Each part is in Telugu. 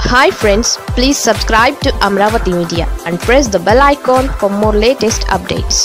hi friends please subscribe to Amaravati media and press the bell icon for more latest updates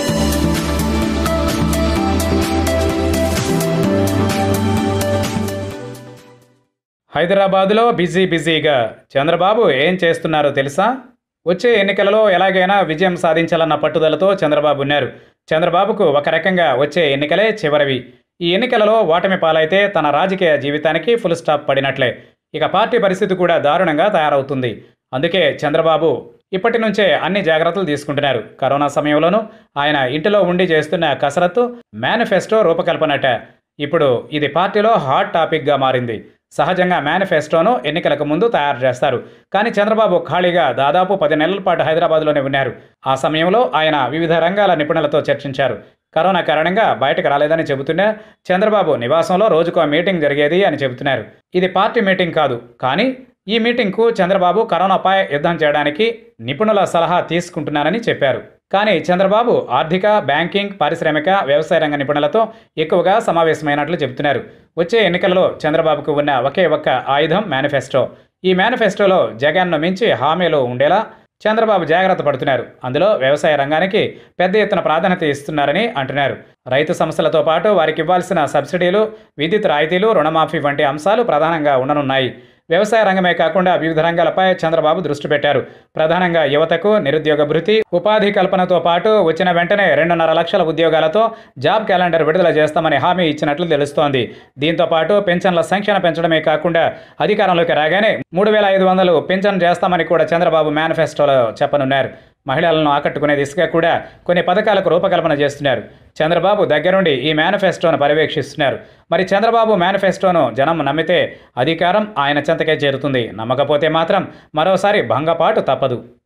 హైదరాబాదులో బిజీ బిజీగా చంద్రబాబు ఏం చేస్తున్నారో తెలుసా వచ్చే ఎన్నికలలో ఎలాగైనా విజయం సాధించాలన్న పట్టుదలతో చంద్రబాబు ఉన్నారు చంద్రబాబుకు ఒక రకంగా వచ్చే ఎన్నికలే చివరివి ఈ ఎన్నికలలో ఓటమి పాలైతే తన రాజకీయ జీవితానికి ఫుల్ స్టాప్ పడినట్లే ఇక పార్టీ పరిస్థితి కూడా దారుణంగా తయారవుతుంది అందుకే చంద్రబాబు ఇప్పటి నుంచే అన్ని జాగ్రత్తలు తీసుకుంటున్నారు కరోనా సమయంలోనూ ఆయన ఇంటిలో ఉండి చేస్తున్న కసరత్తు మేనిఫెస్టో రూపకల్పనట ఇప్పుడు ఇది పార్టీలో హాట్ టాపిక్గా మారింది సహజంగా మేనిఫెస్టోను ఎన్నికలకు ముందు తయారు చేస్తారు కానీ చంద్రబాబు ఖాళీగా దాదాపు పది నెలల పాటు హైదరాబాద్లోనే ఉన్నారు ఆ సమయంలో ఆయన వివిధ రంగాల నిపుణులతో చర్చించారు కరోనా కారణంగా బయటకు రాలేదని చెబుతున్నా చంద్రబాబు నివాసంలో రోజుకో మీటింగ్ జరిగేది అని చెబుతున్నారు ఇది పార్టీ మీటింగ్ కాదు కానీ ఈ మీటింగ్కు చంద్రబాబు కరోనాపై యుద్ధం చేయడానికి నిపుణుల సలహా తీసుకుంటున్నారని చెప్పారు కానీ చంద్రబాబు ఆర్థిక బ్యాంకింగ్ పారిశ్రామిక వ్యవసాయ రంగ నిపుణులతో ఎక్కువగా సమావేశమైనట్లు చెబుతున్నారు వచ్చే ఎన్నికలలో చంద్రబాబుకు ఉన్న ఒకే ఒక్క ఆయుధం మేనిఫెస్టో ఈ మేనిఫెస్టోలో జగన్ను మించి హామీలు ఉండేలా చంద్రబాబు జాగ్రత్త పడుతున్నారు అందులో వ్యవసాయ రంగానికి పెద్ద ఎత్తున ప్రాధాన్యత ఇస్తున్నారని అంటున్నారు రైతు సంస్థలతో పాటు వారికి ఇవ్వాల్సిన సబ్సిడీలు విద్యుత్ రాయితీలు రుణమాఫీ వంటి అంశాలు ప్రధానంగా ఉండనున్నాయి వ్యవసాయ రంగమే కాకుండా వివిధ రంగాలపై చంద్రబాబు దృష్టి పెట్టారు ప్రధానంగా యువతకు నిరుద్యోగ భృతి ఉపాధి కల్పనతో పాటు వచ్చిన వెంటనే రెండున్నర లక్షల ఉద్యోగాలతో జాబ్ క్యాలెండర్ విడుదల చేస్తామని హామీ ఇచ్చినట్లు తెలుస్తోంది దీంతో పాటు పెన్షన్ల సంఖ్యను పెంచడమే కాకుండా అధికారంలోకి రాగానే మూడు వేల ఐదు వందలు పెన్షన్ చేస్తామని కూడా చంద్రబాబు మేనిఫెస్టోలో చెప్పనున్నారు మహిళలను ఆకట్టుకునే దిశగా కూడా కొన్ని పథకాలకు రూపకల్పన చేస్తున్నారు చంద్రబాబు దగ్గరుండి ఈ మేనిఫెస్టోను పర్యవేక్షిస్తున్నారు మరి చంద్రబాబు మేనిఫెస్టోను జనం నమ్మితే అధికారం ఆయన చెంతకే చేరుతుంది నమ్మకపోతే మాత్రం మరోసారి భంగపాటు తప్పదు